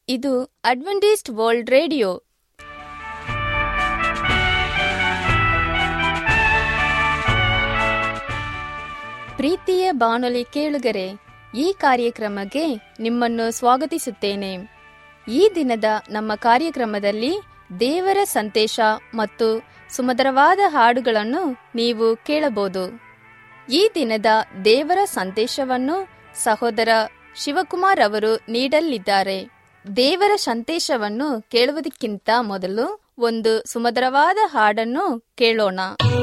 ಇದು Adventist world radio ಪ್ರೀತಿಯ ಬಾನುಲಿ ಕೇಳುಗರೆ ಈ ಕಾರ್ಯಕ್ರಮಕ್ಕೆ ನಿಮ್ಮನ್ನು ಸ್ವಾಗತಿಸುತ್ತೇನೆ ಈ ದಿನದ ನಮ್ಮ ಕಾರ್ಯಕ್ರಮದಲ್ಲಿ ದೇವರ ಸಂದೇಶ ಮತ್ತು ಸುಮಧುರವಾದ ಹಾಡುಗಳನ್ನು ನೀವು ಕೇಳಬಹುದು ಈ ದಿನದ ದೇವರ ಸಂದೇಶವನ್ನು ಸಹೋದರ ಶಿವಕುಮಾರ್ ಅವರು ನೀಡಲಿದ್ದಾರೆ ದೇವರ ಸಂದೇಶವನ್ನು ಕೇಳುವುದಕ್ಕಿಂತ ಮೊದಲು ಒಂದು ಸುಮಧುರವಾದ ಹಾಡನ್ನು ಕೇಳೋಣ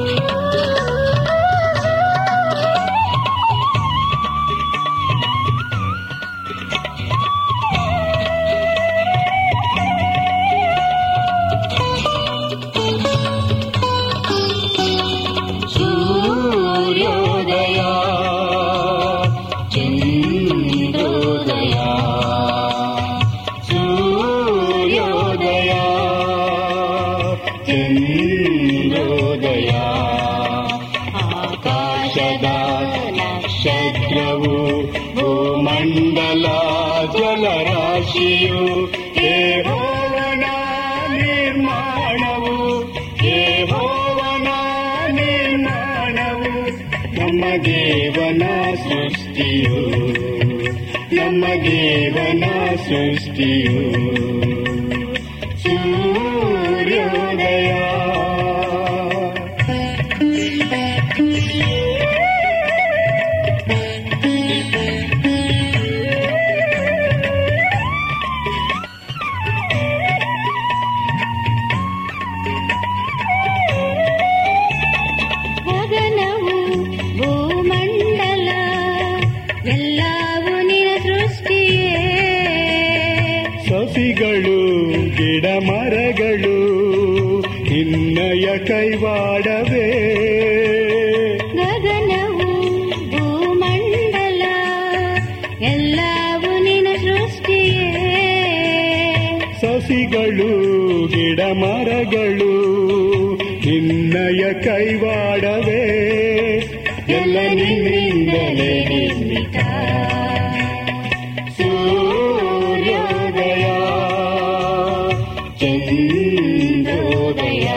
ಸೂರ್ಯೋದಯ ಚಂದ್ರೋದಯ ಸೂರ್ಯೋದಯ ಚಂದ್ರೋದಯ ಆಕಾಶದ ನಕ್ಷತ್ರವು ಭೂಮಂಡಲ ಜಲರಾಶಿಯು ಯೆಹೋವನ ನಿರ್ಮಾಣವು ಯೆಹೋವನ ನಿರ್ಮಾಣವು ನಮ್ಮ ದೇವನ ಸೃಷ್ಟಿಯು ನಮ್ಮ ದೇವನ ಸೃಷ್ಟಿಯು ಸೂರ್ಯೋದಯ ಗಗನವು ಭೂಮಂಡಲ ಎಲ್ಲವೂ ನಿನ್ನ ಸೃಷ್ಟಿಯೇ ಸಸಿಗಳು ಗಿಡ ಮರಗಳು ನಿನ್ನಯ ಕೈವಾಡವೇ ಗಗನವು ಭೂಮಂಡಲ ಎಲ್ಲವೂ ನಿನ್ನ ಸೃಷ್ಟಿಯೇ ಸಸಿಗಳು ಗಿಡ ಮರಗಳು ನಿನ್ನಯ ಕೈವಾಡವೇ ಎಲ್ಲ ನಿನ್ನಿಂದಲೇ ನಿರ್ಮಿತ ಸೂರ್ಯೋದಯ ಚಂದ್ರೋದಯ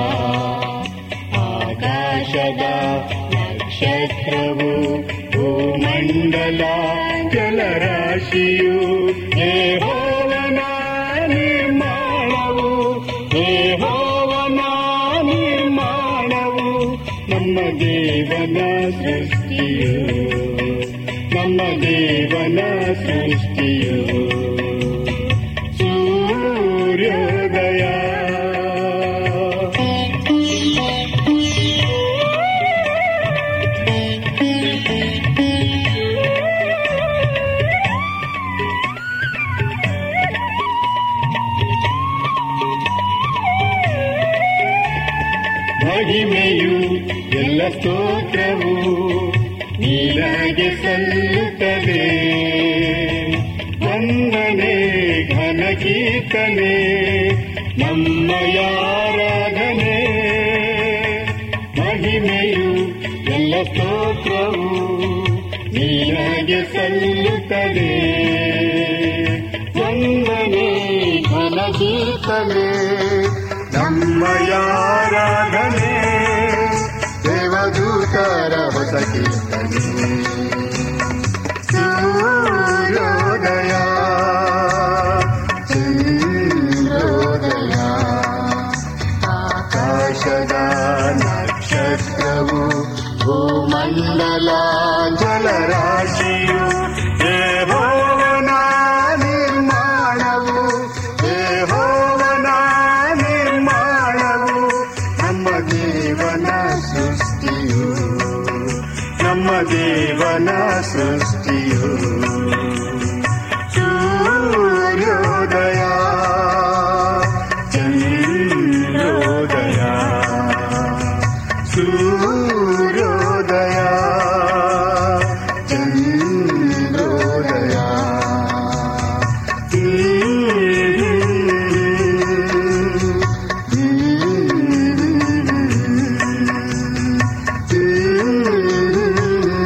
ಆಕಾಶದ ನಕ್ಷತ್ರವು ಭೂಮಂಡಲ ಜಲರಾಶಿಯು ಯೆಹೋವನ ನಿರ್ಮಾಣವು ಯೆಹೋವನ ನಿರ್ಮಾಣವು ನಮ್ಮ ದೇವನ ಸೃಷ್ಟಿಯು ನಮ್ಮ ದೇವನ ಸೃಷ್ಟಿಯು ಸೂರ್ಯೋದಯ ಮಹಿಮೆಯು ಎಲ್ಲ ಸ್ತೋತ್ರವು ನೀನಾಗೆ ಸಲ್ಲುತ್ತದೆ ವಂದನೆ ಘನ ಕೀರ್ತನೆ ನಮ್ಮ ಆರಾಧನೆ ಮಹಿಮೆಯು ಎಲ್ಲ ಸ್ತೋತ್ರವು ನೀನಾಗೆ ಸಲ್ಲುತ್ತದೆ ವಂದನೆ ಘನ ಕೀರ್ತನೆ ನಮ್ಮ ಆರಾಧನೆ ದೇವದೂತರ ಹೊಸ ಕೀರ್ತನೆ ಸೂರ್ಯೋದಯ ಚಂದ್ರೋದಯ ಆಕಾಶದ ನಕ್ಷತ್ರವು ಭೂಮಂಡಲ ಜಲರಾಶಿಯು ಯೆಹೋವನ ನಿರ್ಮಾಣವು ಯೆಹೋವನ ನಿರ್ಮಾಣವು ನಮ್ಮ ದೇವನ ಸೃಷ್ಟಿಯು ನಮ್ಮ ದೇವನ ಸೃಷ್ಟಿಯು ಸೂರ್ಯೋದಯ ಚಂದ್ರೋದಯ ಸೂರ್ಯೋದಯ ಚಂದ್ರೋದಯ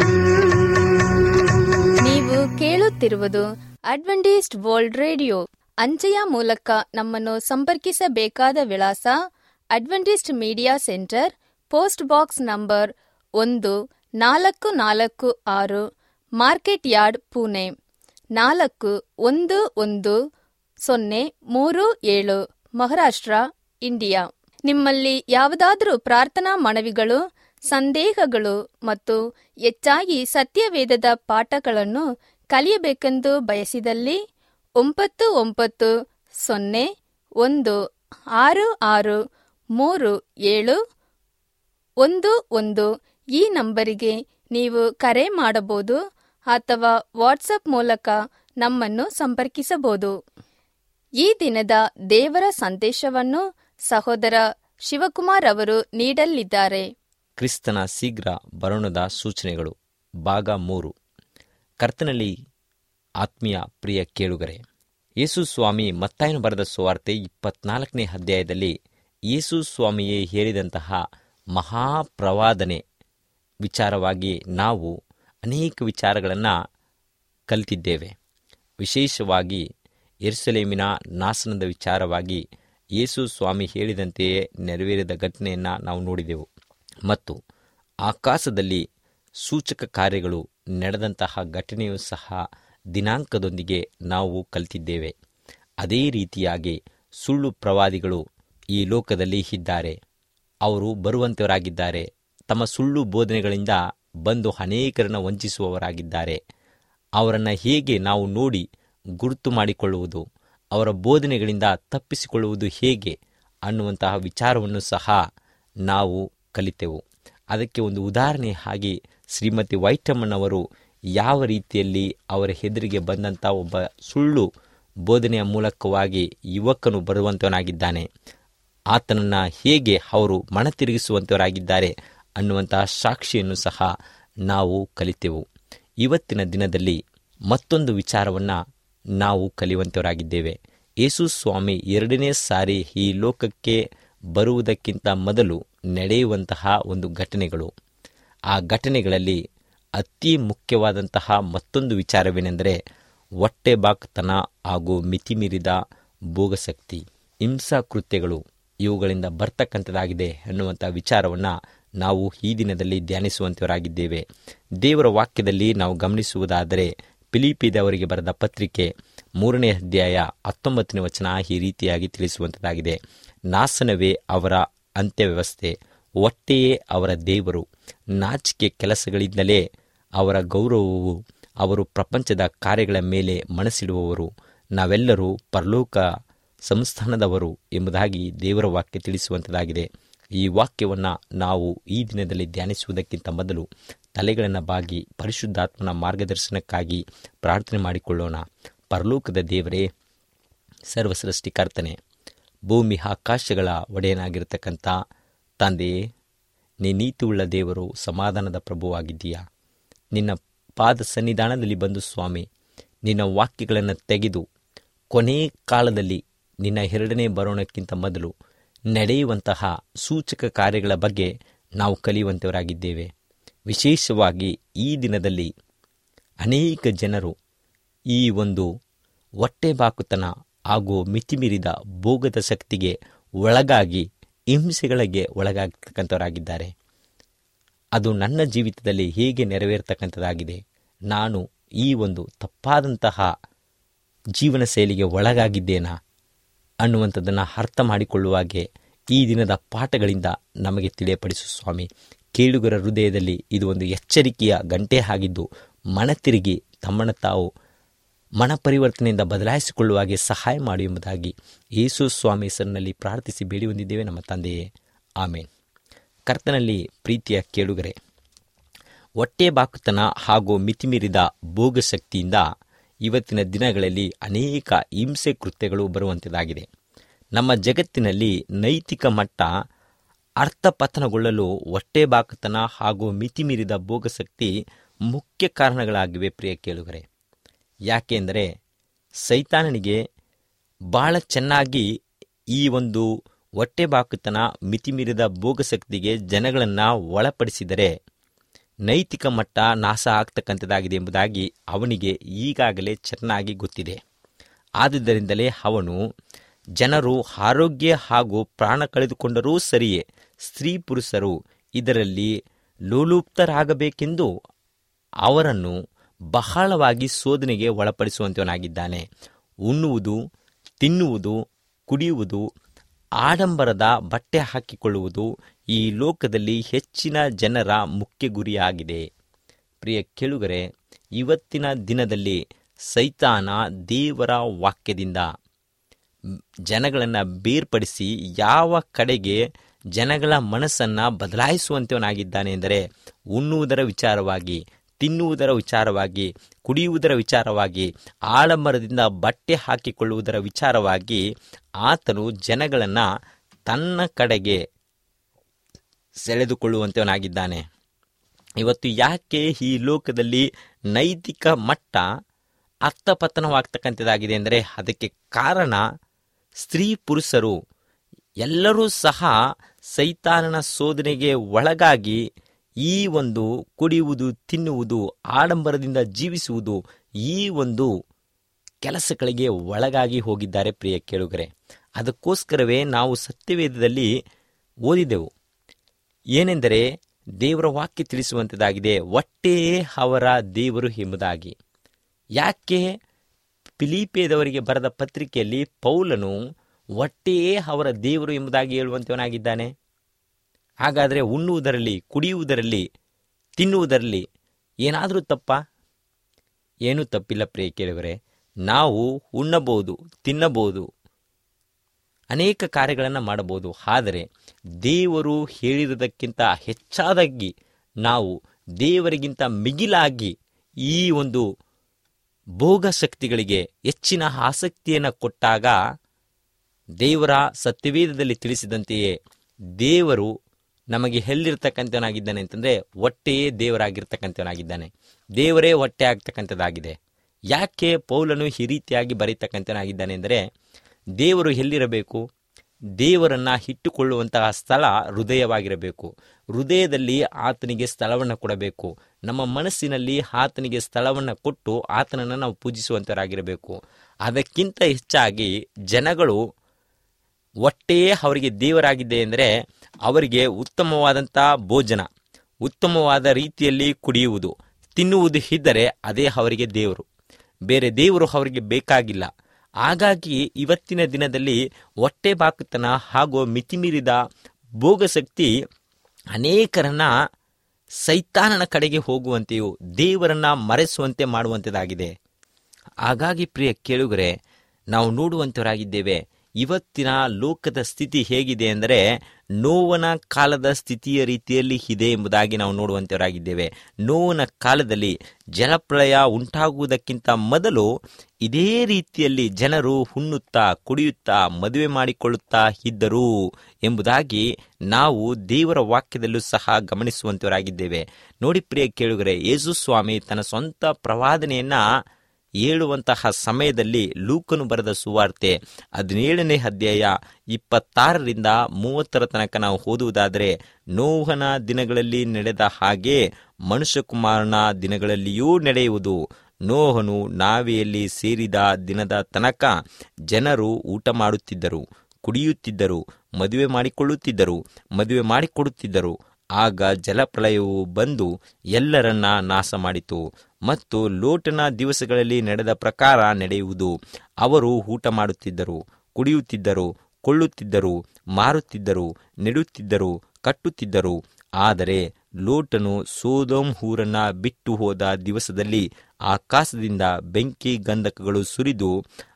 ನೀವು ಕೇಳುತ್ತಿರುವುದು ಅಡ್ವೆಂಟಿಸ್ಟ್ ವರ್ಲ್ಡ್ ರೇಡಿಯೋ ಅಂಚೆಯ ಮೂಲಕ ನಮ್ಮನ್ನು ಸಂಪರ್ಕಿಸಬೇಕಾದ ವಿಳಾಸ Adventist media centre post box number ಒಂದು ನಾಲ್ಕು ನಾಲ್ಕು ಆರು ಮಾರ್ಕೆಟ್ ಯಾರ್ಡ್ ಪುಣೆ ನಾಲ್ಕು ಒಂದು ಒಂದು ಸೊನ್ನೆ ಮೂರು ಏಳು ಮಹಾರಾಷ್ಟ್ರ ಇಂಡಿಯಾ ನಿಮ್ಮಲ್ಲಿ ಯಾವುದಾದರೂ ಪ್ರಾರ್ಥನಾ ಮನವಿಗಳು ಸಂದೇಹಗಳು ಮತ್ತು ಹೆಚ್ಚಾಗಿ ಸತ್ಯವೇದದ ಪಾಠಗಳನ್ನು ಕಲಿಯಬೇಕೆಂದು ಬಯಸಿದಲ್ಲಿ ಒಂಬತ್ತು ಒಂಬತ್ತು ಸೊನ್ನೆ ಒಂದು ಆರು ಆರು ಮೂರು ಏಳು ಒಂದು ಒಂದು ಈ ನಂಬರಿಗೆ ನೀವು ಕರೆ ಮಾಡಬಹುದು ಅಥವಾ ವಾಟ್ಸಪ್ ಮೂಲಕ ನಮ್ಮನ್ನು ಸಂಪರ್ಕಿಸಬಹುದು ಈ ದಿನದ ದೇವರ ಸಂದೇಶವನ್ನು ಸಹೋದರ ಶಿವಕುಮಾರ್ ಅವರು ನೀಡಲಿದ್ದಾರೆ ಕ್ರಿಸ್ತನ ಶೀಘ್ರ ಬರೋಣದ ಸೂಚನೆಗಳು ಭಾಗ ಮೂರು ಕರ್ತನಲ್ಲಿ ಆತ್ಮೀಯ ಪ್ರಿಯ ಕೇಳುಗರೆ ಯೇಸು ಸ್ವಾಮಿ ಮತ್ತಾಯನು ಬರೆದ ಸುವಾರ್ತೆ ಇಪ್ಪತ್ನಾಲ್ಕನೇ ಅಧ್ಯಾಯದಲ್ಲಿ ಯೇಸು ಸ್ವಾಮಿಯೇ ಹೇಳಿದಂತಹ ಮಹಾಪ್ರವಾದನೆ ವಿಚಾರವಾಗಿ ನಾವು ಅನೇಕ ವಿಚಾರಗಳನ್ನು ಕಲಿತಿದ್ದೇವೆ ವಿಶೇಷವಾಗಿ ಎರುಸಲೇಮಿನ ನಾಶನದ ವಿಚಾರವಾಗಿ ಯೇಸು ಸ್ವಾಮಿ ಹೇಳಿದಂತೆಯೇ ನೆರವೇರಿದ ಘಟನೆಯನ್ನು ನಾವು ನೋಡಿದೆವು ಮತ್ತು ಆಕಾಶದಲ್ಲಿ ಸೂಚಕ ಕಾರ್ಯಗಳು ನಡೆದಂತಹ ಘಟನೆಯೂ ಸಹ ದಿನಾಂಕದೊಂದಿಗೆ ನಾವು ಕಲಿತಿದ್ದೇವೆ ಅದೇ ರೀತಿಯಾಗಿ ಸುಳ್ಳು ಪ್ರವಾದಿಗಳು ಈ ಲೋಕದಲ್ಲಿ ಇದ್ದಾರೆ ಅವರು ಬರುವಂತವರಾಗಿದ್ದಾರೆ ತಮ್ಮ ಸುಳ್ಳು ಬೋಧನೆಗಳಿಂದ ಬಂದು ಅನೇಕರನ್ನು ವಂಚಿಸುವವರಾಗಿದ್ದಾರೆ ಅವರನ್ನು ಹೇಗೆ ನಾವು ನೋಡಿ ಗುರುತು ಮಾಡಿಕೊಳ್ಳುವುದು ಅವರ ಬೋಧನೆಗಳಿಂದ ತಪ್ಪಿಸಿಕೊಳ್ಳುವುದು ಹೇಗೆ ಅನ್ನುವಂತಹ ವಿಚಾರವನ್ನು ಸಹ ನಾವು ಕಲಿತೆವು ಅದಕ್ಕೆ ಒಂದು ಉದಾಹರಣೆ ಆಗಿ ಶ್ರೀಮತಿ ವೈಟಮ್ಮನವರು ಯಾವ ರೀತಿಯಲ್ಲಿ ಅವರ ಎದುರಿಗೆ ಬಂದಂಥ ಒಬ್ಬ ಸುಳ್ಳು ಬೋಧನೆಯ ಮೂಲಕವಾಗಿ ಯುವಕನು ಬರುವಂತವನಾಗಿದ್ದಾನೆ ಆತನನ್ನು ಹೇಗೆ ಅವರು ಮನ ತಿರುಗಿಸುವಂತವರಾಗಿದ್ದಾರೆ ಅನ್ನುವಂತಹ ಸಾಕ್ಷಿಯನ್ನು ಸಹ ನಾವು ಕಲಿತೆವು ಇವತ್ತಿನ ದಿನದಲ್ಲಿ ಮತ್ತೊಂದು ವಿಚಾರವನ್ನು ನಾವು ಕಲಿಯುವಂತವರಾಗಿದ್ದೇವೆ ಯೇಸು ಸ್ವಾಮಿ ಎರಡನೇ ಸಾರಿ ಈ ಲೋಕಕ್ಕೆ ಬರುವುದಕ್ಕಿಂತ ಮೊದಲು ನಡೆಯುವಂತಹ ಒಂದು ಘಟನೆಗಳು ಆ ಘಟನೆಗಳಲ್ಲಿ ಅತಿ ಮುಖ್ಯವಾದಂತಹ ಮತ್ತೊಂದು ವಿಚಾರವೇನೆಂದರೆ ಹೊಟ್ಟೆಬಾಕ್ತನ ಹಾಗೂ ಮಿತಿಮೀರಿದ ಭೋಗಶಕ್ತಿ ಹಿಂಸಾ ಕೃತ್ಯಗಳು ಇವುಗಳಿಂದ ಬರ್ತಕ್ಕಂಥದ್ದಾಗಿದೆ ಅನ್ನುವಂಥ ವಿಚಾರವನ್ನು ನಾವು ಈ ದಿನದಲ್ಲಿ ಧ್ಯಾನಿಸುವಂತವರಾಗಿದ್ದೇವೆ ದೇವರ ವಾಕ್ಯದಲ್ಲಿ ನಾವು ಗಮನಿಸುವುದಾದರೆ ಫಿಲಿಪಿದವರಿಗೆ ಬರೆದ ಪತ್ರಿಕೆ ಮೂರನೇ ಅಧ್ಯಾಯ ಹತ್ತೊಂಬತ್ತನೇ ವಚನ ಈ ರೀತಿಯಾಗಿ ತಿಳಿಸುವಂಥದ್ದಾಗಿದೆ ನಾಸನವೇ ಅವರ ಅಂತ್ಯವ್ಯವಸ್ಥೆ ಹೊಟ್ಟೆಯೇ ಅವರ ದೇವರು ನಾಚಿಕೆ ಕೆಲಸಗಳಿಂದಲೇ ಅವರ ಗೌರವವು ಅವರು ಪ್ರಪಂಚದ ಕಾರ್ಯಗಳ ಮೇಲೆ ಮನಸ್ಸಿಡುವವರು ನಾವೆಲ್ಲರೂ ಪರಲೋಕ ಸಂಸ್ಥಾನದವರು ಎಂಬುದಾಗಿ ದೇವರ ವಾಕ್ಯ ತಿಳಿಸುವಂಥದ್ದಾಗಿದೆ ಈ ವಾಕ್ಯವನ್ನು ನಾವು ಈ ದಿನದಲ್ಲಿ ಧ್ಯಾನಿಸುವುದಕ್ಕಿಂತ ಮೊದಲು ತಲೆಗಳನ್ನು ಬಾಗಿ ಪರಿಶುದ್ಧಾತ್ಮನ ಮಾರ್ಗದರ್ಶನಕ್ಕಾಗಿ ಪ್ರಾರ್ಥನೆ ಮಾಡಿಕೊಳ್ಳೋಣ ಪರಲೋಕದ ದೇವರೇ ಸರ್ವಸೃಷ್ಟಿಕರ್ತನೆ ಭೂಮಿ ಆಕಾಶಗಳ ಒಡೆಯನಾಗಿರ್ತಕ್ಕಂಥ ತಂದೆಯೇ ನೀ ನೀತಿಯುಳ್ಳ ದೇವರು ಸಮಾಧಾನದ ಪ್ರಭುವಾಗಿದ್ದೀಯಾ ನಿನ್ನ ಪಾದ ಸನ್ನಿಧಾನದಲ್ಲಿ ಬಂದು ಸ್ವಾಮಿ ನಿನ್ನ ವಾಕ್ಯಗಳನ್ನು ತೆಗೆದು ಕೊನೆ ಕಾಲದಲ್ಲಿ ನಿನ್ನ ಎರಡನೇ ಬರೋಣಕ್ಕಿಂತ ಮೊದಲು ನಡೆಯುವಂತಹ ಸೂಚಕ ಕಾರ್ಯಗಳ ಬಗ್ಗೆ ನಾವು ಕಲಿಯುವಂಥವರಾಗಿದ್ದೇವೆ ವಿಶೇಷವಾಗಿ ಈ ದಿನದಲ್ಲಿ ಅನೇಕ ಜನರು ಈ ಒಂದು ಹೊಟ್ಟೆಬಾಕುತನ ಹಾಗೂ ಮಿತಿಮೀರಿದ ಭೋಗದ ಶಕ್ತಿಗೆ ಒಳಗಾಗಿ ಹಿಂಸೆಗಳಿಗೆ ಒಳಗಾಗ್ತಕ್ಕಂಥವರಾಗಿದ್ದಾರೆ ಅದು ನನ್ನ ಜೀವಿತದಲ್ಲಿ ಹೇಗೆ ನೆರವೇರ್ತಕ್ಕಂಥದ್ದಾಗಿದೆ ನಾನು ಈ ಒಂದು ತಪ್ಪಾದಂತಹ ಜೀವನ ಶೈಲಿಗೆ ಒಳಗಾಗಿದ್ದೇನಾ ಅನ್ನುವಂಥದ್ದನ್ನು ಅರ್ಥ ಮಾಡಿಕೊಳ್ಳುವಾಗೆ ಈ ದಿನದ ಪಾಠಗಳಿಂದ ನಮಗೆ ತಿಳಿಯಪಡಿಸು ಸ್ವಾಮಿ ಕೇಳುಗರ ಹೃದಯದಲ್ಲಿ ಇದು ಒಂದು ಎಚ್ಚರಿಕೆಯ ಗಂಟೆ ಆಗಿದ್ದು ಮನ ತಿರುಗಿ ತಮ್ಮನ್ನು ತಾವು ಮನ ಪರಿವರ್ತನೆಯಿಂದ ಬದಲಾಯಿಸಿಕೊಳ್ಳುವ ಹಾಗೆ ಸಹಾಯ ಮಾಡಿ ಎಂಬುದಾಗಿ ಯೇಸು ಸ್ವಾಮಿ ಹೆಸರಿನಲ್ಲಿ ಪ್ರಾರ್ಥಿಸಿ ಬೇಡಿ ಹೊಂದಿದ್ದೇವೆ ನಮ್ಮ ತಂದೆಯೇ ಆಮೇನ್ ಕರ್ತನಲ್ಲಿ ಪ್ರೀತಿಯ ಕೇಳುಗರೆ ಹೊಟ್ಟೆ ಬಾಕುತನ ಹಾಗೂ ಮಿತಿಮೀರಿದ ಭೋಗಶಕ್ತಿಯಿಂದ ಇವತ್ತಿನ ದಿನಗಳಲ್ಲಿ ಅನೇಕ ಹಿಂಸೆ ಕೃತ್ಯಗಳು ಬರುವಂಥದ್ದಾಗಿದೆ ನಮ್ಮ ಜಗತ್ತಿನಲ್ಲಿ ನೈತಿಕ ಮಟ್ಟ ಅರ್ಥಪತನಗೊಳ್ಳಲು ಹೊಟ್ಟೆ ಬಾಕುತನ ಹಾಗೂ ಮಿತಿಮೀರಿದ ಭೋಗಶಕ್ತಿ ಮುಖ್ಯ ಕಾರಣಗಳಾಗಿವೆ ಪ್ರಿಯ ಕೇಳುಗರೆ ಯಾಕೆಂದರೆ ಸೈತಾನನಿಗೆ ಬಹಳ ಚೆನ್ನಾಗಿ ಈ ಒಂದು ಹೊಟ್ಟೆ ಬಾಕುತನ ಮಿತಿಮೀರಿದ ಭೋಗಶಕ್ತಿಗೆ ಜನಗಳನ್ನು ಒಳಪಡಿಸಿದರೆ ನೈತಿಕ ಮಟ್ಟ ನಾಶ ಆಗ್ತಕ್ಕಂಥದ್ದಾಗಿದೆ ಎಂಬುದಾಗಿ ಅವನಿಗೆ ಈಗಾಗಲೇ ಚೆನ್ನಾಗಿ ಗೊತ್ತಿದೆ ಆದುದರಿಂದಲೇ ಅವನು ಜನರು ಆರೋಗ್ಯ ಹಾಗೂ ಪ್ರಾಣ ಕಳೆದುಕೊಂಡರೂ ಸರಿಯೇ ಸ್ತ್ರೀ ಪುರುಷರು ಇದರಲ್ಲಿ ಲೋಲುಪ್ತರಾಗಬೇಕೆಂದು ಅವರನ್ನು ಬಹಳವಾಗಿ ಶೋಧನೆಗೆ ಒಳಪಡಿಸುವಂತವನಾಗಿದ್ದಾನೆ ಉಣ್ಣುವುದು ತಿನ್ನುವುದು ಕುಡಿಯುವುದು ಆಡಂಬರದ ಬಟ್ಟೆ ಹಾಕಿಕೊಳ್ಳುವುದು ಈ ಲೋಕದಲ್ಲಿ ಹೆಚ್ಚಿನ ಜನರ ಮುಖ್ಯ ಗುರಿಯಾಗಿದೆ ಪ್ರಿಯ ಕೇಳುಗರೆ ಇವತ್ತಿನ ದಿನದಲ್ಲಿ ಸೈತಾನ ದೇವರ ವಾಕ್ಯದಿಂದ ಜನಗಳನ್ನು ಬೇರ್ಪಡಿಸಿ ಯಾವ ಕಡೆಗೆ ಜನಗಳ ಮನಸ್ಸನ್ನು ಬದಲಾಯಿಸುವಂತವನಾಗಿದ್ದಾನೆ ಎಂದರೆ ಉಣ್ಣುವುದರ ವಿಚಾರವಾಗಿ ತಿನ್ನುವುದರ ವಿಚಾರವಾಗಿ ಕುಡಿಯುವುದರ ವಿಚಾರವಾಗಿ ಆಡಂಬರದಿಂದ ಬಟ್ಟೆ ಹಾಕಿಕೊಳ್ಳುವುದರ ವಿಚಾರವಾಗಿ ಆತನು ಜನಗಳನ್ನು ತನ್ನ ಕಡೆಗೆ ಸೆಳೆದುಕೊಳ್ಳುವಂತವನಾಗಿದ್ದಾನೆ ಇವತ್ತು ಯಾಕೆ ಈ ಲೋಕದಲ್ಲಿ ನೈತಿಕ ಮಟ್ಟ ಅರ್ಥಪತನವಾಗ್ತಕ್ಕಂಥದ್ದಾಗಿದೆ ಅಂದರೆ ಅದಕ್ಕೆ ಕಾರಣ ಸ್ತ್ರೀ ಪುರುಷರು ಎಲ್ಲರೂ ಸಹ ಸೈತಾನನ ಶೋಧನೆಗೆ ಒಳಗಾಗಿ ಈ ಒಂದು ಕುಡಿಯುವುದು ತಿನ್ನುವುದು ಆಡಂಬರದಿಂದ ಜೀವಿಸುವುದು ಈ ಒಂದು ಕೆಲಸಗಳಿಗೆ ಒಳಗಾಗಿ ಹೋಗಿದ್ದಾರೆ ಪ್ರಿಯ ಕೇಳುಗರೆ ಅದಕ್ಕೋಸ್ಕರವೇ ನಾವು ಸತ್ಯವೇದದಲ್ಲಿ ಓದಿದೆವು ಏನೆಂದರೆ ದೇವರ ವಾಕ್ಯ ತಿಳಿಸುವಂಥದ್ದಾಗಿದೆ ಹೊಟ್ಟೆಯೇ ಅವರ ದೇವರು ಎಂಬುದಾಗಿ ಯಾಕೆ ಫಿಲಿಪೇದವರಿಗೆ ಬರೆದ ಪತ್ರಿಕೆಯಲ್ಲಿ ಪೌಲನು ಹೊಟ್ಟೆಯೇ ಅವರ ದೇವರು ಎಂಬುದಾಗಿ ಹೇಳುವಂತವನಾಗಿದ್ದಾನೆ ಹಾಗಾದರೆ ಉಣ್ಣುವುದರಲ್ಲಿ ಕುಡಿಯುವುದರಲ್ಲಿ ತಿನ್ನುವುದರಲ್ಲಿ ಏನಾದರೂ ತಪ್ಪ ಏನೂ ತಪ್ಪಿಲ್ಲ ಪ್ರಿಯ ಕೇಳಿದರೆ ನಾವು ಉಣ್ಣಬಹುದು ತಿನ್ನಬಹುದು ಅನೇಕ ಕಾರ್ಯಗಳನ್ನು ಮಾಡಬಹುದು ಆದರೆ ದೇವರು ಹೇಳಿರುವುದಕ್ಕಿಂತ ಹೆಚ್ಚಾದಾಗಿ ನಾವು ದೇವರಿಗಿಂತ ಮಿಗಿಲಾಗಿ ಈ ಒಂದು ಭೋಗ ಶಕ್ತಿಗಳಿಗೆ ಹೆಚ್ಚಿನ ಆಸಕ್ತಿಯನ್ನು ಕೊಟ್ಟಾಗ ದೇವರ ಸತ್ಯವೇದದಲ್ಲಿ ತಿಳಿಸಿದಂತೆಯೇ ದೇವರು ನಮಗೆ ಎಲ್ಲಿರ್ತಕ್ಕಂಥವನಾಗಿದ್ದಾನೆ ಅಂತಂದರೆ ಹೊಟ್ಟೆಯೇ ದೇವರಾಗಿರ್ತಕ್ಕಂಥವನಾಗಿದ್ದಾನೆ ದೇವರೇ ಹೊಟ್ಟೆ ಆಗ್ತಕ್ಕಂಥದ್ದಾಗಿದೆ ಯಾಕೆ ಪೌಲನು ಈ ರೀತಿಯಾಗಿ ಬರೀತಕ್ಕಂಥವನಾಗಿದ್ದಾನೆ ಅಂದರೆ ದೇವರು ಎಲ್ಲಿರಬೇಕು ದೇವರನ್ನು ಇಟ್ಟುಕೊಳ್ಳುವಂತಹ ಸ್ಥಳ ಹೃದಯವಾಗಿರಬೇಕು ಹೃದಯದಲ್ಲಿ ಆತನಿಗೆ ಸ್ಥಳವನ್ನು ಕೊಡಬೇಕು ನಮ್ಮ ಮನಸ್ಸಿನಲ್ಲಿ ಆತನಿಗೆ ಸ್ಥಳವನ್ನು ಕೊಟ್ಟು ಆತನನ್ನು ನಾವು ಪೂಜಿಸುವಂತರಾಗಿರಬೇಕು ಅದಕ್ಕಿಂತ ಹೆಚ್ಚಾಗಿ ಜನಗಳು ಹೊಟ್ಟೆಯೇ ಅವರಿಗೆ ದೇವರಾಗಿದೆ ಅಂದರೆ ಅವರಿಗೆ ಉತ್ತಮವಾದಂಥ ಭೋಜನ ಉತ್ತಮವಾದ ರೀತಿಯಲ್ಲಿ ಕುಡಿಯುವುದು ತಿನ್ನುವುದು ಇದ್ದರೆ ಅದೇ ಅವರಿಗೆ ದೇವರು ಬೇರೆ ದೇವರು ಅವರಿಗೆ ಬೇಕಾಗಿಲ್ಲ ಹಾಗಾಗಿ ಇವತ್ತಿನ ದಿನದಲ್ಲಿ ಹೊಟ್ಟೆ ಬಾಕುತನ ಹಾಗೂ ಮಿತಿಮೀರಿದ ಭೋಗಶಕ್ತಿ ಅನೇಕರನ್ನ ಸೈತಾನನ ಕಡೆಗೆ ಹೋಗುವಂತೆಯೂ ದೇವರನ್ನ ಮರೆಸುವಂತೆ ಮಾಡುವಂಥದ್ದಾಗಿದೆ ಹಾಗಾಗಿ ಪ್ರಿಯ ಕೇಳುಗರೆ ನಾವು ನೋಡುವಂತವರಾಗಿದ್ದೇವೆ ಇವತ್ತಿನ ಲೋಕದ ಸ್ಥಿತಿ ಹೇಗಿದೆ ಅಂದರೆ ನೋವನ ಕಾಲದ ಸ್ಥಿತಿಯ ರೀತಿಯಲ್ಲಿ ಇದೆ ಎಂಬುದಾಗಿ ನಾವು ನೋಡುವಂತವರಾಗಿದ್ದೇವೆ ನೋವನ ಕಾಲದಲ್ಲಿ ಜಲಪ್ರಳಯ ಉಂಟಾಗುವುದಕ್ಕಿಂತ ಮೊದಲು ಇದೇ ರೀತಿಯಲ್ಲಿ ಜನರು ಹುಣ್ಣುತ್ತಾ ಕುಡಿಯುತ್ತಾ ಮದುವೆ ಮಾಡಿಕೊಳ್ಳುತ್ತಾ ಇದ್ದರು ಎಂಬುದಾಗಿ ನಾವು ದೇವರ ವಾಕ್ಯದಲ್ಲೂ ಸಹ ಗಮನಿಸುವಂತವರಾಗಿದ್ದೇವೆ ನೋಡಿ ಪ್ರಿಯ ಕೇಳುಗರೆ ಯೇಸು ಸ್ವಾಮಿ ತನ್ನ ಸ್ವಂತ ಪ್ರವಾದನೆಯನ್ನ ಹೇಳುವಂತಹ ಸಮಯದಲ್ಲಿ ಲೂಕನು ಬರೆದ ಸುವಾರ್ತೆ ಹದಿನೇಳನೇ ಅಧ್ಯಾಯ ಇಪ್ಪತ್ತಾರರಿಂದ ಮೂವತ್ತರ ತನಕ ನಾವು ಓದುವುದಾದರೆ ನೋಹನ ದಿನಗಳಲ್ಲಿ ನಡೆದ ಹಾಗೆ ಮನುಷ್ಯಕುಮಾರನ ದಿನಗಳಲ್ಲಿಯೂ ನಡೆಯುವುದು ನೋಹನು ನಾವೆಯಲ್ಲಿ ಸೇರಿದ ದಿನದ ತನಕ ಜನರು ಊಟ ಮಾಡುತ್ತಿದ್ದರು ಕುಡಿಯುತ್ತಿದ್ದರು ಮದುವೆ ಮಾಡಿಕೊಳ್ಳುತ್ತಿದ್ದರು ಮದುವೆ ಮಾಡಿಕೊಡುತ್ತಿದ್ದರು ಆಗ ಜಲಪ್ರಳಯವು ಬಂದು ಎಲ್ಲರನ್ನ ನಾಶ ಮಾಡಿತು ಮತ್ತು ಲೋಟನ ದಿವಸಗಳಲ್ಲಿ ನಡೆದ ಪ್ರಕಾರ ನಡೆಯುವುದು ಅವರು ಊಟ ಮಾಡುತ್ತಿದ್ದರು ಕುಡಿಯುತ್ತಿದ್ದರು ಕೊಳ್ಳುತ್ತಿದ್ದರು ಮಾರುತ್ತಿದ್ದರು ನೆಡುತ್ತಿದ್ದರು ಕಟ್ಟುತ್ತಿದ್ದರು ಆದರೆ ಲೋಟನು ಸೋದೋಮ್ ಊರನ್ನ ಬಿಟ್ಟು ಹೋದ ದಿವಸದಲ್ಲಿ ಆಕಾಶದಿಂದ ಬೆಂಕಿ ಗಂಧಕಗಳು ಸುರಿದು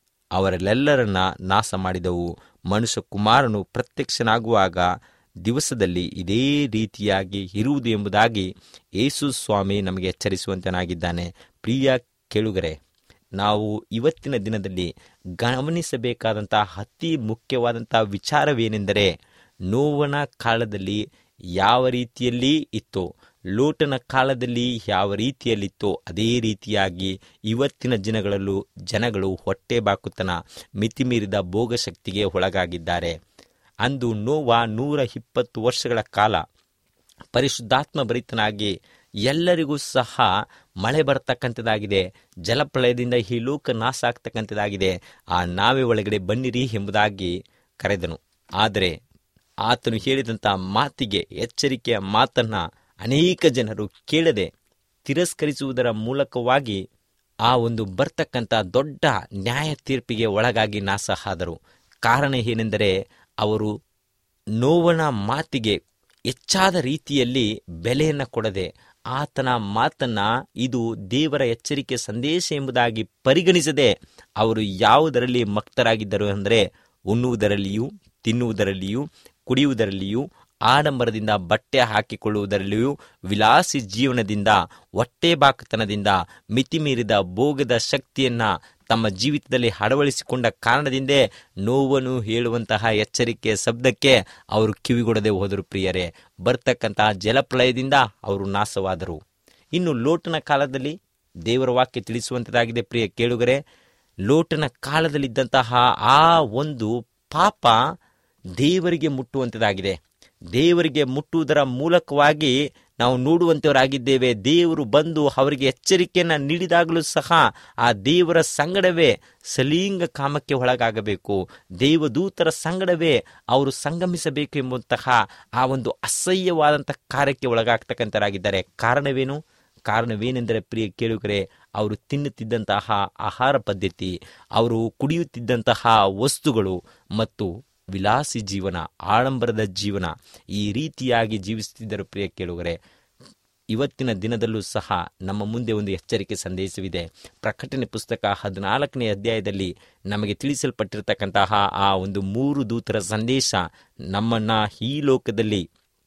ಅವರೆಲ್ಲರನ್ನ ನಾಶ ಮಾಡಿದವು ಮನುಷ್ಯ ಕುಮಾರನು ಪ್ರತ್ಯಕ್ಷನಾಗುವಾಗ ದಿವಸದಲ್ಲಿ ಇದೇ ರೀತಿಯಾಗಿ ಇರುವುದು ಎಂಬುದಾಗಿ ಯೇಸು ಸ್ವಾಮಿ ನಮಗೆ ಎಚ್ಚರಿಸುವಂತನಾಗಿದ್ದಾನೆ ಪ್ರಿಯ ಕೇಳುಗರೆ ನಾವು ಇವತ್ತಿನ ದಿನದಲ್ಲಿ ಗಮನಿಸಬೇಕಾದಂಥ ಅತಿ ಮುಖ್ಯವಾದಂಥ ವಿಚಾರವೇನೆಂದರೆ ನೋವನ ಕಾಲದಲ್ಲಿ ಯಾವ ರೀತಿಯಲ್ಲಿ ಇತ್ತೋ ಲೋಟನ ಕಾಲದಲ್ಲಿ ಯಾವ ರೀತಿಯಲ್ಲಿತ್ತೋ ಅದೇ ರೀತಿಯಾಗಿ ಇವತ್ತಿನ ದಿನಗಳಲ್ಲೂ ಜನಗಳು ಹೊಟ್ಟೆ ಬಾಕುತನ ಮಿತಿಮೀರಿದ ಭೋಗಶಕ್ತಿಗೆ ಒಳಗಾಗಿದ್ದಾರೆ ಅಂದು ನೋವ ನೂರ ಇಪ್ಪತ್ತು ವರ್ಷಗಳ ಕಾಲ ಪರಿಶುದ್ಧಾತ್ಮ ಭರಿತನಾಗಿ ಎಲ್ಲರಿಗೂ ಸಹ ಮಳೆ ಬರ್ತಕ್ಕಂಥದ್ದಾಗಿದೆ ಜಲಪ್ರಳಯದಿಂದ ಈ ಲೋಕ ನಾಶ ಆಗ್ತಕ್ಕಂಥದ್ದಾಗಿದೆ ಆ ನಾವೆ ಒಳಗಡೆ ಬನ್ನಿರಿ ಎಂಬುದಾಗಿ ಕರೆದನು ಆದರೆ ಆತನು ಹೇಳಿದಂಥ ಮಾತಿಗೆ ಎಚ್ಚರಿಕೆಯ ಮಾತನ್ನ ಅನೇಕ ಜನರು ಕೇಳದೆ ತಿರಸ್ಕರಿಸುವುದರ ಮೂಲಕವಾಗಿ ಆ ಒಂದು ಬರ್ತಕ್ಕಂಥ ದೊಡ್ಡ ನ್ಯಾಯ ತೀರ್ಪಿಗೆ ಒಳಗಾಗಿ ನಾಶ ಆದರು ಕಾರಣ ಏನೆಂದರೆ ಅವರು ನೋವನ ಮಾತಿಗೆ ಹೆಚ್ಚಾದ ರೀತಿಯಲ್ಲಿ ಬೆಲೆಯನ್ನು ಕೊಡದೆ ಆತನ ಮಾತನ್ನ ಇದು ದೇವರ ಎಚ್ಚರಿಕೆ ಸಂದೇಶ ಎಂಬುದಾಗಿ ಪರಿಗಣಿಸದೆ ಅವರು ಯಾವುದರಲ್ಲಿ ಮಕ್ತರಾಗಿದ್ದರು ಅಂದರೆ ಉಣ್ಣುವುದರಲ್ಲಿಯೂ ತಿನ್ನುವುದರಲ್ಲಿಯೂ ಕುಡಿಯುವುದರಲ್ಲಿಯೂ ಆಡಂಬರದಿಂದ ಬಟ್ಟೆ ಹಾಕಿಕೊಳ್ಳುವುದರಲ್ಲಿಯೂ ವಿಲಾಸಿ ಜೀವನದಿಂದ ಹೊಟ್ಟೆಬಾಕತನದಿಂದ ಮಿತಿಮೀರಿದ ಭೋಗದ ಶಕ್ತಿಯನ್ನ ತಮ್ಮ ಜೀವಿತದಲ್ಲಿ ಅಳವಡಿಸಿಕೊಂಡ ಕಾರಣದಿಂದೇ ನೋವನ್ನು ಹೇಳುವಂತಹ ಎಚ್ಚರಿಕೆಯ ಶಬ್ದಕ್ಕೆ ಅವರು ಕಿವಿಗೊಡದೆ ಹೋದರು ಪ್ರಿಯರೇ ಬರ್ತಕ್ಕಂತಹ ಜಲಪ್ರಳಯದಿಂದ ಅವರು ನಾಶವಾದರು ಇನ್ನು ಲೋಟನ ಕಾಲದಲ್ಲಿ ದೇವರ ವಾಕ್ಯ ತಿಳಿಸುವಂಥದ್ದಾಗಿದೆ ಪ್ರಿಯ ಕೇಳುಗರೆ ಲೋಟನ ಕಾಲದಲ್ಲಿದ್ದಂತಹ ಆ ಒಂದು ಪಾಪ ದೇವರಿಗೆ ಮುಟ್ಟುವಂಥದ್ದಾಗಿದೆ ದೇವರಿಗೆ ಮುಟ್ಟುವುದರ ಮೂಲಕವಾಗಿ ನಾವು ನೋಡುವಂತವರಾಗಿದ್ದೇವೆ ದೇವರು ಬಂದು ಅವರಿಗೆ ಎಚ್ಚರಿಕೆಯನ್ನ ನೀಡಿದಾಗಲೂ ಸಹ ಆ ದೇವರ ಸಂಗಡವೇ ಸಲಿಂಗ ಕಾಮಕ್ಕೆ ಒಳಗಾಗಬೇಕು ದೇವದೂತರ ಸಂಗಡವೇ ಅವರು ಸಂಗಮಿಸಬೇಕು ಎಂಬಂತಹ ಆ ಒಂದು ಅಸಹ್ಯವಾದಂತಹ ಕಾರ್ಯಕ್ಕೆ ಒಳಗಾಗ್ತಕ್ಕಂಥರಾಗಿದ್ದಾರೆ ಕಾರಣವೇನು ಕಾರಣವೇನೆಂದರೆ ಪ್ರಿಯ ಕೇಳುಗರೆ ಅವರು ತಿನ್ನುತ್ತಿದ್ದಂತಹ ಆಹಾರ ಪದ್ಧತಿ ಅವರು ಕುಡಿಯುತ್ತಿದ್ದಂತಹ ವಸ್ತುಗಳು ಮತ್ತು ವಿಲಾಸಿ ಜೀವನ ಆಡಂಬರದ ಜೀವನ ಈ ರೀತಿಯಾಗಿ ಜೀವಿಸುತ್ತಿದ್ದರು ಪ್ರಿಯ ಕೇಳುಗರೆ ಇವತ್ತಿನ ದಿನದಲ್ಲೂ ಸಹ ನಮ್ಮ ಮುಂದೆ ಒಂದು ಎಚ್ಚರಿಕೆ ಸಂದೇಶವಿದೆ ಪ್ರಕಟಣೆ ಪುಸ್ತಕ ಹದಿನಾಲ್ಕನೇ ಅಧ್ಯಾಯದಲ್ಲಿ ನಮಗೆ ತಿಳಿಸಲ್ಪಟ್ಟಿರತಕ್ಕಂತಹ ಆ ಒಂದು ಮೂರು ದೂತರ ಸಂದೇಶ ನಮ್ಮನ್ನ ಈ ಲೋಕದಲ್ಲಿ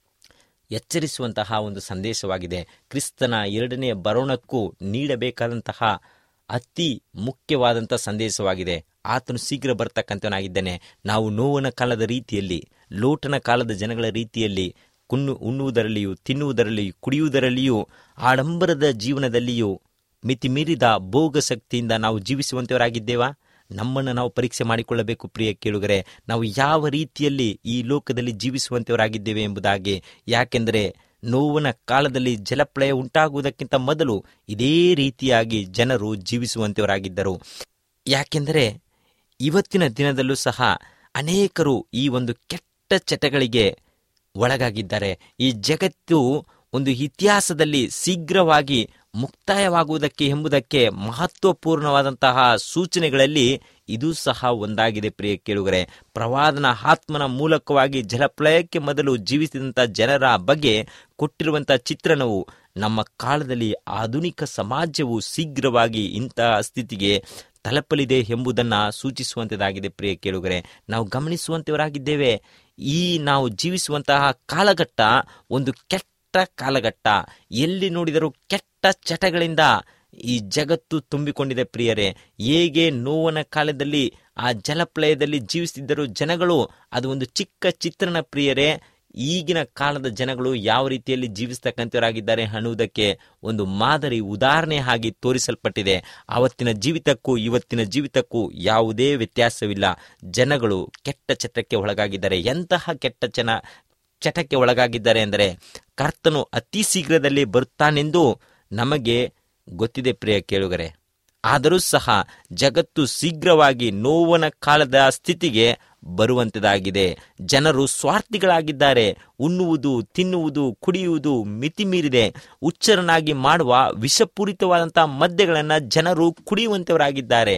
ಎಚ್ಚರಿಸುವಂತಹ ಒಂದು ಸಂದೇಶವಾಗಿದೆ ಕ್ರಿಸ್ತನ ಎರಡನೆಯ ಬರೋಣಕ್ಕೂ ನೀಡಬೇಕಾದಂತಹ ಅತಿ ಮುಖ್ಯವಾದಂಥ ಸಂದೇಶವಾಗಿದೆ ಆತನು ಶೀಘ್ರ ಬರ್ತಕ್ಕಂಥವನಾಗಿದ್ದಾನೆ ನಾವು ನೋವನ ಕಾಲದ ರೀತಿಯಲ್ಲಿ ಲೋಟನ ಕಾಲದ ಜನಗಳ ರೀತಿಯಲ್ಲಿ ಕುನ್ನು ಉಣ್ಣುವುದರಲ್ಲಿಯೂ ತಿನ್ನುವುದರಲ್ಲಿಯೂ ಕುಡಿಯುವುದರಲ್ಲಿಯೂ ಆಡಂಬರದ ಜೀವನದಲ್ಲಿಯೂ ಮಿತಿಮೀರಿದ ಭೋಗ ಶಕ್ತಿಯಿಂದ ನಾವು ಜೀವಿಸುವಂತವರಾಗಿದ್ದೇವಾ ನಮ್ಮನ್ನು ನಾವು ಪರೀಕ್ಷೆ ಮಾಡಿಕೊಳ್ಳಬೇಕು ಪ್ರಿಯ ಕೇಳುಗರೆ ನಾವು ಯಾವ ರೀತಿಯಲ್ಲಿ ಈ ಲೋಕದಲ್ಲಿ ಜೀವಿಸುವಂತವರಾಗಿದ್ದೇವೆ ಎಂಬುದಾಗಿ ಯಾಕೆಂದರೆ ನೋವನ ಕಾಲದಲ್ಲಿ ಜಲಪ್ರಳಯ ಉಂಟಾಗುವುದಕ್ಕಿಂತ ಮೊದಲು ಇದೇ ರೀತಿಯಾಗಿ ಜನರು ಜೀವಿಸುವಂತವರಾಗಿದ್ದರು ಯಾಕೆಂದರೆ ಇವತ್ತಿನ ದಿನದಲ್ಲೂ ಸಹ ಅನೇಕರು ಈ ಒಂದು ಕೆಟ್ಟ ಚಟಗಳಿಗೆ ಒಳಗಾಗಿದ್ದಾರೆ ಈ ಜಗತ್ತು ಒಂದು ಇತಿಹಾಸದಲ್ಲಿ ಶೀಘ್ರವಾಗಿ ಮುಕ್ತಾಯವಾಗುವುದಕ್ಕೆ ಎಂಬುದಕ್ಕೆ ಮಹತ್ವಪೂರ್ಣವಾದಂತಹ ಸೂಚನೆಗಳಲ್ಲಿ ಇದು ಸಹ ಒಂದಾಗಿದೆ ಪ್ರಿಯ ಕೇಳುಗರೆ ಪ್ರವಾದನ ಆತ್ಮನ ಮೂಲಕವಾಗಿ ಜಲಪ್ರಳಯಕ್ಕೆ ಮೊದಲು ಜೀವಿಸಿದಂಥ ಜನರ ಬಗ್ಗೆ ಕೊಟ್ಟಿರುವಂತಹ ಚಿತ್ರಣವು ನಮ್ಮ ಕಾಲದಲ್ಲಿ ಆಧುನಿಕ ಸಮಾಜವು ಶೀಘ್ರವಾಗಿ ಇಂತಹ ಸ್ಥಿತಿಗೆ ತಲುಪಲಿದೆ ಎಂಬುದನ್ನು ಸೂಚಿಸುವಂಥದ್ದಾಗಿದೆ ಪ್ರಿಯ ಕೇಳುಗರೆ ನಾವು ಗಮನಿಸುವಂತವರಾಗಿದ್ದೇವೆ ಈ ನಾವು ಜೀವಿಸುವಂತಹ ಕಾಲಘಟ್ಟ ಒಂದು ಕೆಟ್ಟ ಕಾಲಘಟ್ಟ ಎಲ್ಲಿ ನೋಡಿದರೂ ಕೆಟ್ಟ ಚಟಗಳಿಂದ ಈ ಜಗತ್ತು ತುಂಬಿಕೊಂಡಿದೆ ಪ್ರಿಯರೇ ಹೇಗೆ ನೋವನ ಕಾಲದಲ್ಲಿ ಆ ಜಲಪ್ರಳಯದಲ್ಲಿ ಜೀವಿಸುತ್ತಿದ್ದರು ಜನಗಳು ಅದು ಒಂದು ಚಿಕ್ಕ ಚಿತ್ರಣ ಪ್ರಿಯರೇ ಈಗಿನ ಕಾಲದ ಜನಗಳು ಯಾವ ರೀತಿಯಲ್ಲಿ ಜೀವಿಸ್ತಕ್ಕಂಥವರಾಗಿದ್ದಾರೆ ಅನ್ನುವುದಕ್ಕೆ ಒಂದು ಮಾದರಿ ಉದಾಹರಣೆ ಆಗಿ ತೋರಿಸಲ್ಪಟ್ಟಿದೆ ಆವತ್ತಿನ ಜೀವಿತಕ್ಕೂ ಇವತ್ತಿನ ಜೀವಿತಕ್ಕೂ ಯಾವುದೇ ವ್ಯತ್ಯಾಸವಿಲ್ಲ ಜನಗಳು ಕೆಟ್ಟ ಚಟಕ್ಕೆ ಒಳಗಾಗಿದ್ದಾರೆ ಎಂತಹ ಕೆಟ್ಟ ಜನ ಚಟಕ್ಕೆ ಒಳಗಾಗಿದ್ದಾರೆ ಅಂದರೆ ಕರ್ತನು ಅತಿ ಶೀಘ್ರದಲ್ಲಿ ಬರುತ್ತಾನೆಂದು ನಮಗೆ ಗೊತ್ತಿದೆ ಪ್ರಿಯ ಕೇಳುಗರೆ ಆದರೂ ಸಹ ಜಗತ್ತು ಶೀಘ್ರವಾಗಿ ನೋವನ ಕಾಲದ ಸ್ಥಿತಿಗೆ ಬರುವಂತದಾಗಿದೆ ಜನರು ಸ್ವಾರ್ಥಿಗಳಾಗಿದ್ದಾರೆ ಉಣ್ಣುವುದು ತಿನ್ನುವುದು ಕುಡಿಯುವುದು ಮಿತಿ ಮೀರಿದೆ ಹುಚ್ಚರನಾಗಿ ಮಾಡುವ ವಿಷಪೂರಿತವಾದಂತಹ ಮದ್ಯಗಳನ್ನು ಜನರು ಕುಡಿಯುವಂತವರಾಗಿದ್ದಾರೆ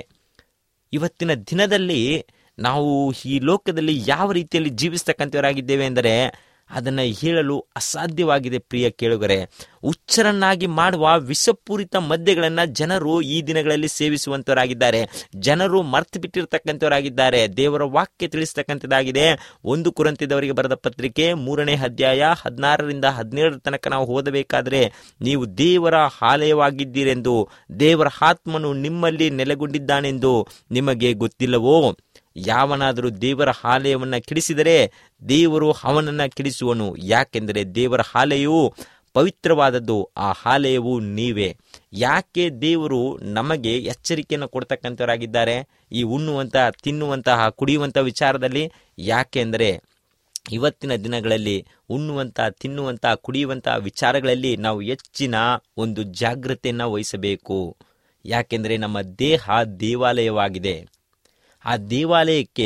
ಇವತ್ತಿನ ದಿನದಲ್ಲಿ ನಾವು ಈ ಲೋಕದಲ್ಲಿ ಯಾವ ರೀತಿಯಲ್ಲಿ ಜೀವಿಸ್ತಕ್ಕಂಥವರಾಗಿದ್ದೇವೆ ಎಂದರೆ ಅದನ್ನು ಹೇಳಲು ಅಸಾಧ್ಯವಾಗಿದೆ ಪ್ರಿಯ ಕೇಳುಗರೆ ಹುಚ್ಚರನ್ನಾಗಿ ಮಾಡುವ ವಿಷಪೂರಿತ ಮದ್ಯಗಳನ್ನು ಜನರು ಈ ದಿನಗಳಲ್ಲಿ ಸೇವಿಸುವಂತವರಾಗಿದ್ದಾರೆ ಜನರು ಮರ್ತು ಬಿಟ್ಟಿರ್ತಕ್ಕಂಥವರಾಗಿದ್ದಾರೆ ದೇವರ ವಾಕ್ಯ ತಿಳಿಸ್ತಕ್ಕಂಥದ್ದಾಗಿದೆ ಒಂದು ಕುರಂತಿದವರಿಗೆ ಬರೆದ ಪತ್ರಿಕೆ ಮೂರನೇ ಅಧ್ಯಾಯ ಹದಿನಾರರಿಂದ ಹದಿನೇಳರ ತನಕ ನಾವು ಓದಬೇಕಾದ್ರೆ ನೀವು ದೇವರ ಆಲಯವಾಗಿದ್ದೀರೆಂದು ದೇವರ ಆತ್ಮನು ನಿಮ್ಮಲ್ಲಿ ನೆಲೆಗೊಂಡಿದ್ದಾನೆಂದು ನಿಮಗೆ ಗೊತ್ತಿಲ್ಲವೋ ಯಾವನಾದರೂ ದೇವರ ಆಲಯವನ್ನು ಕೆಡಿಸಿದರೆ ದೇವರು ಅವನನ್ನ ಕೆಡಿಸುವನು ಯಾಕೆಂದರೆ ದೇವರ ಆಲಯವು ಪವಿತ್ರವಾದದ್ದು ಆ ಆಲಯವು ನೀವೇ ಯಾಕೆ ದೇವರು ನಮಗೆ ಎಚ್ಚರಿಕೆಯನ್ನು ಕೊಡ್ತಕ್ಕಂಥವರಾಗಿದ್ದಾರೆ ಈ ಉಣ್ಣುವಂತಹ ತಿನ್ನುವಂತಹ ಕುಡಿಯುವಂತಹ ವಿಚಾರದಲ್ಲಿ ಯಾಕೆಂದರೆ ಇವತ್ತಿನ ದಿನಗಳಲ್ಲಿ ಉಣ್ಣುವಂಥ ತಿನ್ನುವಂಥ ಕುಡಿಯುವಂಥ ವಿಚಾರಗಳಲ್ಲಿ ನಾವು ಹೆಚ್ಚಿನ ಒಂದು ಜಾಗ್ರತೆಯನ್ನು ವಹಿಸಬೇಕು ಯಾಕೆಂದರೆ ನಮ್ಮ ದೇಹ ದೇವಾಲಯವಾಗಿದೆ ಆ ದೇವಾಲಯಕ್ಕೆ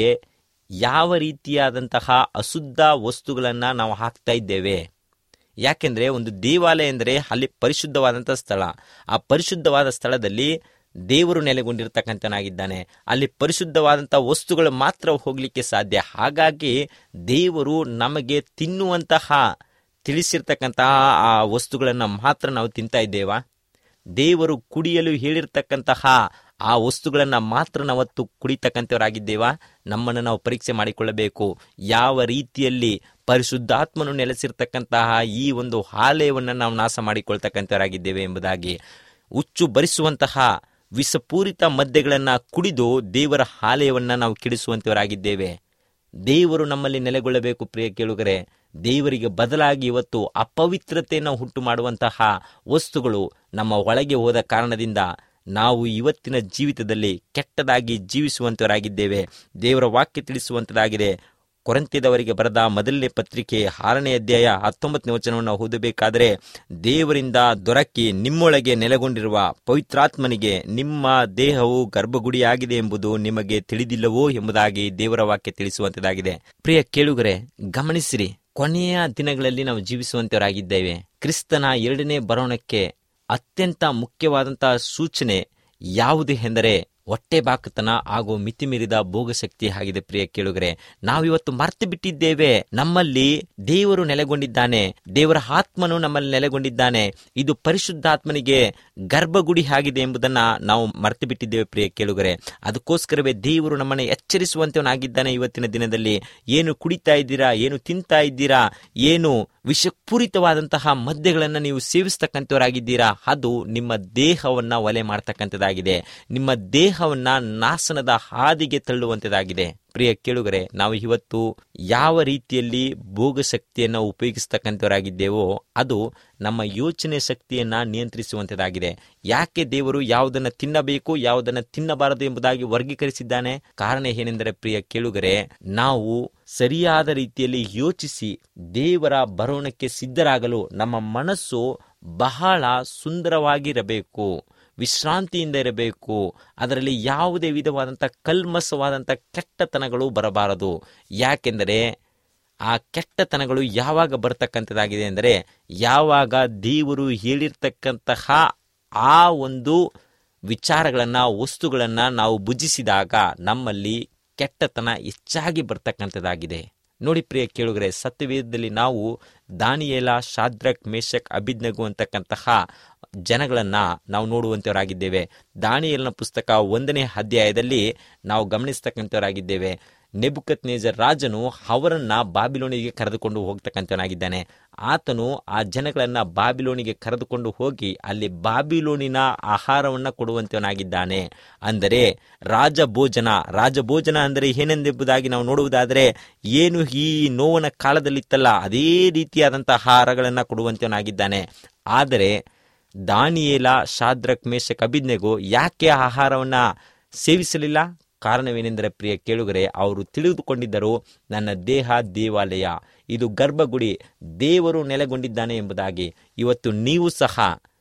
ಯಾವ ರೀತಿಯಾದಂತಹ ಅಶುದ್ಧ ವಸ್ತುಗಳನ್ನು ನಾವು ಹಾಕ್ತಾ ಇದ್ದೇವೆ ಯಾಕೆಂದರೆ ಒಂದು ದೇವಾಲಯ ಎಂದರೆ ಅಲ್ಲಿ ಪರಿಶುದ್ಧವಾದಂಥ ಸ್ಥಳ ಆ ಪರಿಶುದ್ಧವಾದ ಸ್ಥಳದಲ್ಲಿ ದೇವರು ನೆಲೆಗೊಂಡಿರ್ತಕ್ಕಂಥನಾಗಿದ್ದಾನೆ ಅಲ್ಲಿ ಪರಿಶುದ್ಧವಾದಂಥ ವಸ್ತುಗಳು ಮಾತ್ರ ಹೋಗಲಿಕ್ಕೆ ಸಾಧ್ಯ ಹಾಗಾಗಿ ದೇವರು ನಮಗೆ ತಿನ್ನುವಂತಹ ತಿಳಿಸಿರ್ತಕ್ಕಂತಹ ಆ ವಸ್ತುಗಳನ್ನು ಮಾತ್ರ ನಾವು ತಿಂತಾ ಇದ್ದೇವಾ ದೇವರು ಕುಡಿಯಲು ಹೇಳಿರ್ತಕ್ಕಂತಹ ಆ ವಸ್ತುಗಳನ್ನು ಮಾತ್ರ ನಾವತ್ತು ಕುಡಿತಕ್ಕಂಥವರಾಗಿದ್ದೇವಾ ನಮ್ಮನ್ನು ನಾವು ಪರೀಕ್ಷೆ ಮಾಡಿಕೊಳ್ಳಬೇಕು ಯಾವ ರೀತಿಯಲ್ಲಿ ಪರಿಶುದ್ಧಾತ್ಮನು ನೆಲೆಸಿರ್ತಕ್ಕಂತಹ ಈ ಒಂದು ಆಲಯವನ್ನು ನಾವು ನಾಶ ಮಾಡಿಕೊಳ್ತಕ್ಕಂಥವರಾಗಿದ್ದೇವೆ ಎಂಬುದಾಗಿ ಹುಚ್ಚು ಭರಿಸುವಂತಹ ವಿಷಪೂರಿತ ಮದ್ಯಗಳನ್ನು ಕುಡಿದು ದೇವರ ಆಲಯವನ್ನು ನಾವು ಕೆಡಿಸುವಂಥವರಾಗಿದ್ದೇವೆ ದೇವರು ನಮ್ಮಲ್ಲಿ ನೆಲೆಗೊಳ್ಳಬೇಕು ಪ್ರಿಯ ಕೇಳುಗರೆ ದೇವರಿಗೆ ಬದಲಾಗಿ ಇವತ್ತು ಅಪವಿತ್ರತೆಯನ್ನು ಉಂಟು ಮಾಡುವಂತಹ ವಸ್ತುಗಳು ನಮ್ಮ ಒಳಗೆ ಹೋದ ಕಾರಣದಿಂದ ನಾವು ಇವತ್ತಿನ ಜೀವಿತದಲ್ಲಿ ಕೆಟ್ಟದಾಗಿ ಜೀವಿಸುವಂತವರಾಗಿದ್ದೇವೆ ದೇವರ ವಾಕ್ಯ ತಿಳಿಸುವಂತದಾಗಿದೆ ಕೊರಂತಿದವರಿಗೆ ಬರೆದ ಮೊದಲನೇ ಪತ್ರಿಕೆ ಆರನೇ ಅಧ್ಯಾಯ ಹತ್ತೊಂಬತ್ತನೇ ವಚನವನ್ನು ಓದಬೇಕಾದರೆ ದೇವರಿಂದ ದೊರಕಿ ನಿಮ್ಮೊಳಗೆ ನೆಲೆಗೊಂಡಿರುವ ಪವಿತ್ರಾತ್ಮನಿಗೆ ನಿಮ್ಮ ದೇಹವು ಗರ್ಭಗುಡಿಯಾಗಿದೆ ಎಂಬುದು ನಿಮಗೆ ತಿಳಿದಿಲ್ಲವೋ ಎಂಬುದಾಗಿ ದೇವರ ವಾಕ್ಯ ತಿಳಿಸುವಂತದಾಗಿದೆ ಪ್ರಿಯ ಕೇಳುಗರೆ ಗಮನಿಸಿರಿ ಕೊನೆಯ ದಿನಗಳಲ್ಲಿ ನಾವು ಜೀವಿಸುವಂತವರಾಗಿದ್ದೇವೆ ಕ್ರಿಸ್ತನ ಎರಡನೇ ಬರೋಣಕ್ಕೆ ಅತ್ಯಂತ ಮುಖ್ಯವಾದಂತಹ ಸೂಚನೆ ಯಾವುದು ಎಂದರೆ ಹೊಟ್ಟೆ ಬಾಕತನ ಹಾಗೂ ಮಿತಿಮೀರಿದ ಭೋಗಶಕ್ತಿ ಆಗಿದೆ ಪ್ರಿಯ ಕೇಳುಗರೆ ನಾವಿವತ್ತು ಮರ್ತು ಬಿಟ್ಟಿದ್ದೇವೆ ನಮ್ಮಲ್ಲಿ ದೇವರು ನೆಲೆಗೊಂಡಿದ್ದಾನೆ ದೇವರ ಆತ್ಮನು ನಮ್ಮಲ್ಲಿ ನೆಲೆಗೊಂಡಿದ್ದಾನೆ ಇದು ಪರಿಶುದ್ಧಾತ್ಮನಿಗೆ ಗರ್ಭಗುಡಿ ಆಗಿದೆ ಎಂಬುದನ್ನ ನಾವು ಮರ್ತು ಬಿಟ್ಟಿದ್ದೇವೆ ಪ್ರಿಯ ಕೇಳುಗರೆ ಅದಕ್ಕೋಸ್ಕರವೇ ದೇವರು ನಮ್ಮನ್ನು ಎಚ್ಚರಿಸುವಂತವನಾಗಿದ್ದಾನೆ ಇವತ್ತಿನ ದಿನದಲ್ಲಿ ಏನು ಕುಡಿತಾ ಇದ್ದೀರಾ ಏನು ತಿಂತಾ ಇದ್ದೀರಾ ಏನು ವಿಷಪೂರಿತವಾದಂತಹ ಮದ್ಯಗಳನ್ನು ನೀವು ಸೇವಿಸ್ತಕ್ಕಂಥವರಾಗಿದ್ದೀರಾ ಅದು ನಿಮ್ಮ ದೇಹವನ್ನ ಒಲೆ ಮಾಡ್ತಕ್ಕಂಥದ್ದಾಗಿದೆ ನಿಮ್ಮ ದೇಹವನ್ನ ನಾಶನದ ಹಾದಿಗೆ ತಳ್ಳುವಂಥದ್ದಾಗಿದೆ ಪ್ರಿಯ ಕೇಳುಗರೆ ನಾವು ಇವತ್ತು ಯಾವ ರೀತಿಯಲ್ಲಿ ಭೋಗಶಕ್ತಿಯನ್ನು ಉಪಯೋಗಿಸ್ತಕ್ಕಂಥವರಾಗಿದ್ದೇವೋ ಅದು ನಮ್ಮ ಯೋಚನೆ ಶಕ್ತಿಯನ್ನ ನಿಯಂತ್ರಿಸುವಂಥದ್ದಾಗಿದೆ ಯಾಕೆ ದೇವರು ಯಾವುದನ್ನು ತಿನ್ನಬೇಕು ಯಾವುದನ್ನು ತಿನ್ನಬಾರದು ಎಂಬುದಾಗಿ ವರ್ಗೀಕರಿಸಿದ್ದಾನೆ ಕಾರಣ ಏನೆಂದರೆ ಪ್ರಿಯ ಕೇಳುಗರೆ ನಾವು ಸರಿಯಾದ ರೀತಿಯಲ್ಲಿ ಯೋಚಿಸಿ ದೇವರ ಬರೋಣಕ್ಕೆ ಸಿದ್ಧರಾಗಲು ನಮ್ಮ ಮನಸ್ಸು ಬಹಳ ಸುಂದರವಾಗಿರಬೇಕು ವಿಶ್ರಾಂತಿಯಿಂದ ಇರಬೇಕು ಅದರಲ್ಲಿ ಯಾವುದೇ ವಿಧವಾದಂಥ ಕಲ್ಮಸವಾದಂಥ ಕೆಟ್ಟತನಗಳು ಬರಬಾರದು ಯಾಕೆಂದರೆ ಆ ಕೆಟ್ಟತನಗಳು ಯಾವಾಗ ಬರ್ತಕ್ಕಂಥದ್ದಾಗಿದೆ ಅಂದರೆ ಯಾವಾಗ ದೇವರು ಹೇಳಿರ್ತಕ್ಕಂತಹ ಆ ಒಂದು ವಿಚಾರಗಳನ್ನು ವಸ್ತುಗಳನ್ನು ನಾವು ಭುಜಿಸಿದಾಗ ನಮ್ಮಲ್ಲಿ ಕೆಟ್ಟತನ ಹೆಚ್ಚಾಗಿ ಬರ್ತಕ್ಕಂಥದ್ದಾಗಿದೆ ನೋಡಿ ಪ್ರಿಯ ಕೇಳುಗರೆ ಸತ್ಯವೇದದಲ್ಲಿ ನಾವು ದಾನಿಯೇಲ ಶಾದ್ರಕ್ ಮೇಷಕ್ ಅಭಿಜ್ಞಗು ಅಂತಕ್ಕಂತಹ ಜನಗಳನ್ನ ನಾವು ನೋಡುವಂತವರಾಗಿದ್ದೇವೆ ದಾನಿಯೇಲನ ಪುಸ್ತಕ ಒಂದನೇ ಅಧ್ಯಾಯದಲ್ಲಿ ನಾವು ಗಮನಿಸ್ತಕ್ಕಂಥವರಾಗಿದ್ದೇವೆ ನೆಬುಕತ್ ನೇಜರ್ ರಾಜನು ಅವರನ್ನ ಬಾಬಿಲೋನಿಗೆ ಕರೆದುಕೊಂಡು ಹೋಗ್ತಕ್ಕಂಥವನಾಗಿದ್ದಾನೆ ಆತನು ಆ ಜನಗಳನ್ನ ಬಾಬಿಲೋನಿಗೆ ಕರೆದುಕೊಂಡು ಹೋಗಿ ಅಲ್ಲಿ ಬಾಬಿಲೋನಿನ ಆಹಾರವನ್ನ ಕೊಡುವಂತವನಾಗಿದ್ದಾನೆ ಅಂದರೆ ರಾಜಭೋಜನ ರಾಜಭೋಜನ ಅಂದರೆ ಏನೆಂದೆಂಬುದಾಗಿ ನಾವು ನೋಡುವುದಾದರೆ ಏನು ಈ ನೋವನ ಕಾಲದಲ್ಲಿತ್ತಲ್ಲ ಅದೇ ರೀತಿಯಾದಂತಹ ಆಹಾರಗಳನ್ನು ಕೊಡುವಂತವನಾಗಿದ್ದಾನೆ ಆದರೆ ದಾನಿಯೇಲ ಶಾದ್ರಕ್ ಮೇಷಕ್ ಅಭಿಜ್ಞೆಗೂ ಯಾಕೆ ಆಹಾರವನ್ನ ಸೇವಿಸಲಿಲ್ಲ ಕಾರಣವೇನೆಂದರೆ ಪ್ರಿಯ ಕೇಳುಗರೆ ಅವರು ತಿಳಿದುಕೊಂಡಿದ್ದರು ನನ್ನ ದೇಹ ದೇವಾಲಯ ಇದು ಗರ್ಭಗುಡಿ ದೇವರು ನೆಲೆಗೊಂಡಿದ್ದಾನೆ ಎಂಬುದಾಗಿ ಇವತ್ತು ನೀವು ಸಹ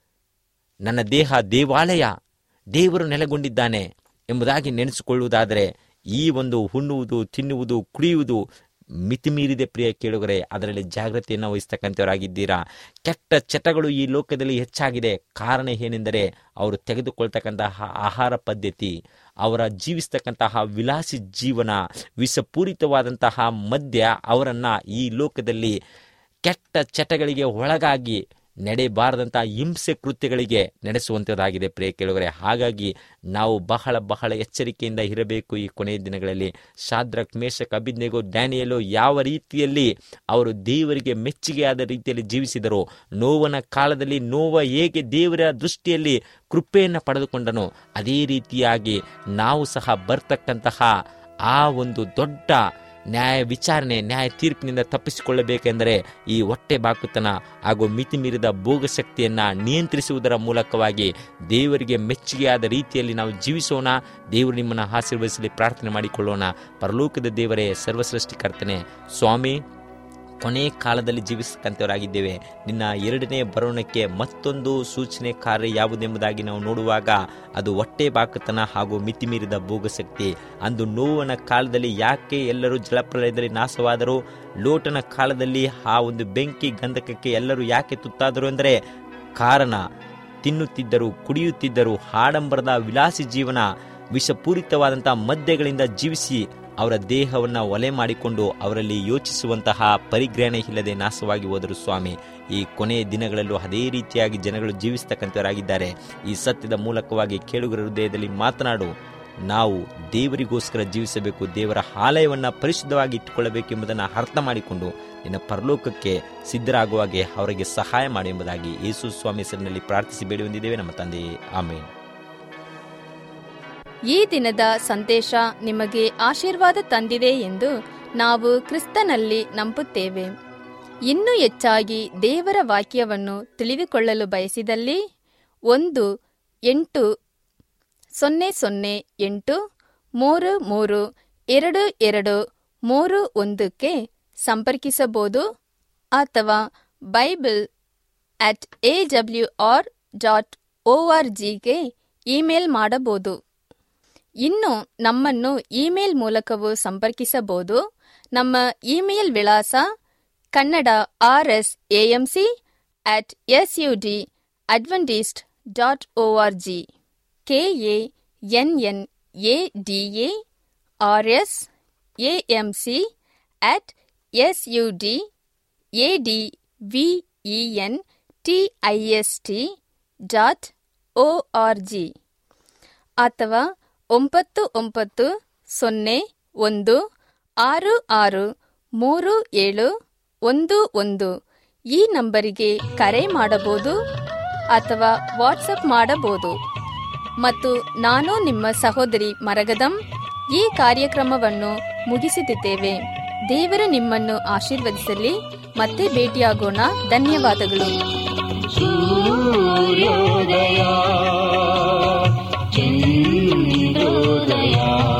ನನ್ನ ದೇಹ ದೇವಾಲಯ ದೇವರು ನೆಲೆಗೊಂಡಿದ್ದಾನೆ ಎಂಬುದಾಗಿ ನೆನೆಸಿಕೊಳ್ಳುವುದಾದರೆ ಈ ಒಂದು ಹುಣ್ಣುವುದು ತಿನ್ನುವುದು ಕುಡಿಯುವುದು ಮಿತಿಮೀರಿದೆ ಪ್ರಿಯ ಕೇಳುಗರೆ ಅದರಲ್ಲಿ ಜಾಗ್ರತೆಯನ್ನು ವಹಿಸ್ತಕ್ಕಂಥವರಾಗಿದ್ದೀರಾ ಕೆಟ್ಟ ಚಟಗಳು ಈ ಲೋಕದಲ್ಲಿ ಹೆಚ್ಚಾಗಿದೆ ಕಾರಣ ಏನೆಂದರೆ ಅವರು ತೆಗೆದುಕೊಳ್ತಕ್ಕಂತಹ ಆಹಾರ ಪದ್ಧತಿ ಅವರ ಜೀವಿಸ್ತಕ್ಕಂತಹ ವಿಲಾಸಿ ಜೀವನ ವಿಷಪೂರಿತವಾದಂತಹ ಮದ್ಯ ಅವರನ್ನ ಈ ಲೋಕದಲ್ಲಿ ಕೆಟ್ಟ ಚಟಗಳಿಗೆ ಒಳಗಾಗಿ ನಡೆಯಬಾರದಂತಹ ಹಿಂಸೆ ಕೃತ್ಯಗಳಿಗೆ ನಡೆಸುವಂಥದ್ದಾಗಿದೆ ಪ್ರಿಯ ಕೇಳುಗರೆ ಹಾಗಾಗಿ ನಾವು ಬಹಳ ಬಹಳ ಎಚ್ಚರಿಕೆಯಿಂದ ಇರಬೇಕು ಈ ಕೊನೆಯ ದಿನಗಳಲ್ಲಿ ಶಾದ್ರಕ್ ಮೇಷಕ್ ಅಭಿಜ್ಞೆಗೂ ಡ್ಯಾನಿಯಲು ಯಾವ ರೀತಿಯಲ್ಲಿ ಅವರು ದೇವರಿಗೆ ಮೆಚ್ಚುಗೆಯಾದ ರೀತಿಯಲ್ಲಿ ಜೀವಿಸಿದರು ನೋವನ ಕಾಲದಲ್ಲಿ ನೋವ ಹೇಗೆ ದೇವರ ದೃಷ್ಟಿಯಲ್ಲಿ ಕೃಪೆಯನ್ನು ಪಡೆದುಕೊಂಡನು ಅದೇ ರೀತಿಯಾಗಿ ನಾವು ಸಹ ಬರ್ತಕ್ಕಂತಹ ಆ ಒಂದು ದೊಡ್ಡ ನ್ಯಾಯ ವಿಚಾರಣೆ ನ್ಯಾಯ ತೀರ್ಪಿನಿಂದ ತಪ್ಪಿಸಿಕೊಳ್ಳಬೇಕೆಂದರೆ ಈ ಹೊಟ್ಟೆ ಬಾಕುತನ ಹಾಗೂ ಮಿತಿಮೀರಿದ ಭೋಗಶಕ್ತಿಯನ್ನ ನಿಯಂತ್ರಿಸುವುದರ ಮೂಲಕವಾಗಿ ದೇವರಿಗೆ ಮೆಚ್ಚುಗೆಯಾದ ರೀತಿಯಲ್ಲಿ ನಾವು ಜೀವಿಸೋಣ ದೇವರು ನಿಮ್ಮನ್ನು ಆಶೀರ್ವದಿಸಲಿ ಪ್ರಾರ್ಥನೆ ಮಾಡಿಕೊಳ್ಳೋಣ ಪರಲೋಕದ ದೇವರೇ ಸರ್ವಸೃಷ್ಟಿಕರ್ತನೆ ಸ್ವಾಮಿ ಕೊನೆ ಕಾಲದಲ್ಲಿ ಜೀವಿಸಕ್ಕಂಥವರಾಗಿದ್ದೇವೆ ನಿನ್ನ ಎರಡನೇ ಬರೋಣಕ್ಕೆ ಮತ್ತೊಂದು ಸೂಚನೆ ಕಾರ್ಯ ಯಾವುದೆಂಬುದಾಗಿ ನಾವು ನೋಡುವಾಗ ಅದು ಹೊಟ್ಟೆ ಬಾಕತನ ಹಾಗೂ ಮಿತಿಮೀರಿದ ಭೋಗಶಕ್ತಿ ಅಂದು ನೋವನ ಕಾಲದಲ್ಲಿ ಯಾಕೆ ಎಲ್ಲರೂ ಜಲಪ್ರಲಯದಲ್ಲಿ ನಾಶವಾದರು ಲೋಟನ ಕಾಲದಲ್ಲಿ ಆ ಒಂದು ಬೆಂಕಿ ಗಂಧಕಕ್ಕೆ ಎಲ್ಲರೂ ಯಾಕೆ ತುತ್ತಾದರು ಅಂದರೆ ಕಾರಣ ತಿನ್ನುತ್ತಿದ್ದರು ಕುಡಿಯುತ್ತಿದ್ದರು ಆಡಂಬರದ ವಿಲಾಸಿ ಜೀವನ ವಿಷಪೂರಿತವಾದಂತಹ ಮದ್ಯಗಳಿಂದ ಜೀವಿಸಿ ಅವರ ದೇಹವನ್ನು ಒಲೆ ಮಾಡಿಕೊಂಡು ಅವರಲ್ಲಿ ಯೋಚಿಸುವಂತಹ ಪರಿಗ್ರಹಣೆ ಇಲ್ಲದೆ ನಾಶವಾಗಿ ಹೋದರು ಸ್ವಾಮಿ ಈ ಕೊನೆಯ ದಿನಗಳಲ್ಲೂ ಅದೇ ರೀತಿಯಾಗಿ ಜನಗಳು ಜೀವಿಸ್ತಕ್ಕಂಥವರಾಗಿದ್ದಾರೆ ಈ ಸತ್ಯದ ಮೂಲಕವಾಗಿ ಕೇಳುಗರ ಹೃದಯದಲ್ಲಿ ಮಾತನಾಡು ನಾವು ದೇವರಿಗೋಸ್ಕರ ಜೀವಿಸಬೇಕು ದೇವರ ಆಲಯವನ್ನು ಪರಿಶುದ್ಧವಾಗಿ ಇಟ್ಟುಕೊಳ್ಳಬೇಕೆಂಬುದನ್ನು ಅರ್ಥ ಮಾಡಿಕೊಂಡು ನಿನ್ನ ಪರಲೋಕಕ್ಕೆ ಸಿದ್ಧರಾಗುವಾಗೆ ಅವರಿಗೆ ಸಹಾಯ ಮಾಡಿ ಎಂಬುದಾಗಿ ಯೇಸು ಸ್ವಾಮಿ ಹೆಸರಿನಲ್ಲಿ ಪ್ರಾರ್ಥಿಸಿ ಬೇಡಿ ಹೊಂದಿದ್ದೇವೆ ನಮ್ಮ ತಂದೆಯೇ ಆಮೇನ್ ಈ ದಿನದ ಸಂದೇಶ ನಿಮಗೆ ಆಶೀರ್ವಾದ ತಂದಿದೆ ಎಂದು ನಾವು ಕ್ರಿಸ್ತನಲ್ಲಿ ನಂಬುತ್ತೇವೆ ಇನ್ನೂ ಹೆಚ್ಚಾಗಿ ದೇವರ ವಾಕ್ಯವನ್ನು ತಿಳಿದುಕೊಳ್ಳಲು ಬಯಸಿದಲ್ಲಿ ಒಂದು ಎಂಟು ಸೊನ್ನೆ ಸೊನ್ನೆ ಎಂಟು ಮೂರು ಮೂರು ಎರಡು ಎರಡು ಮೂರು ಒಂದಕ್ಕೆ ಸಂಪರ್ಕಿಸಬಹುದು ಅಥವಾ Bible at A W R dot O R ಜಿಗೆ ಇಮೇಲ್ ಮಾಡಬಹುದು ಇನ್ನು ನಮ್ಮನ್ನು ಇಮೇಲ್ ಮೂಲಕವೂ ಸಂಪರ್ಕಿಸಬಹುದು ನಮ್ಮ ಇಮೇಲ್ ವಿಳಾಸ Kannada R S AMC at S U D Adventist dot O R G K A N N A D A R S AMC at S U D A D V E N T I S T dot O R G ಅಥವಾ ಒಂಬತ್ತು ಒಂಬತ್ತು ಸೊನ್ನೆ ಒಂದು ಆರು ಆರು ಮೂರು ಏಳು ಒಂದು ಒಂದು ಈ ನಂಬರಿಗೆ ಕರೆ ಮಾಡಬಹುದು ಅಥವಾ ವಾಟ್ಸಪ್ ಮಾಡಬಹುದು ಮತ್ತು ನಾನು ನಿಮ್ಮ ಸಹೋದರಿ ಮರಗದಂ ಈ ಕಾರ್ಯಕ್ರಮವನ್ನು ಮುಗಿಸುತ್ತಿದ್ದೇವೆ ದೇವರು ನಿಮ್ಮನ್ನು ಆಶೀರ್ವದಿಸಲಿ ಮತ್ತೆ ಭೇಟಿಯಾಗೋಣ ಧನ್ಯವಾದಗಳು ಸೂರ್ಯೋದಯ ಚಂದ್ರೋದಯ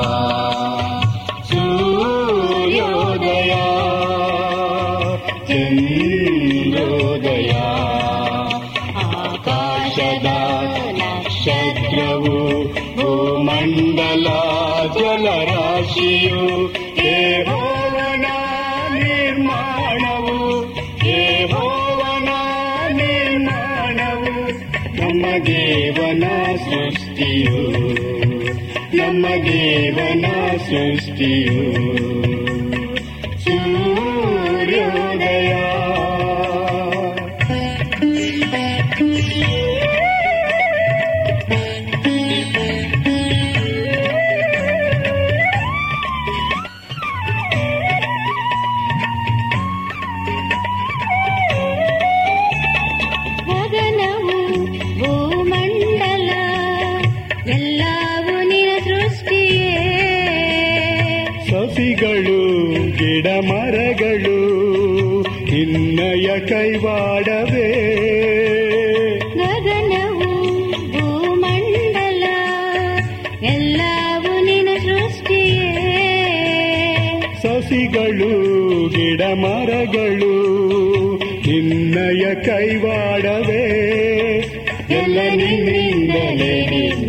ಸೂರ್ಯೋದಯ ಚಂದ್ರೋದಯ ಆಕಾಶದ ನಕ್ಷತ್ರವು ಭೂಮಂಡಲ ಜಲರಾಶಿಯು ದೇವನ ನಿರ್ಮಾಣವು ದೇವನ ನಿರ್ಮಾಣವು ನಮ್ಮ ದೇವನ ಸೃಷ್ಟಿಯು ನಮ್ಮ ದೇವನ ಸೃಷ್ಟಿಯು ಸೂರ್ಯೋದಯ ಗಗನವು ಭೂಮಂಡಲ ಎಲ್ಲವೂ ನಿನ್ನ ಸೃಷ್ಟಿಯೇ ಸಸಿಗಳು ಗಿಡ ಮರಗಳು ನಿನ್ನಯ ಕೈವಾಡವೇ ಗಗನವು ಭೂಮಂಡಲ ಎಲ್ಲವೂ ನಿನ್ನ ಸೃಷ್ಟಿಯೇ ಸಸಿಗಳು ಗಿಡ ಮರಗಳು ನಿನ್ನಯ ಕೈವಾಡವೇ ಎಲ್ಲ ನಿನ್ನಿಂದಲೇ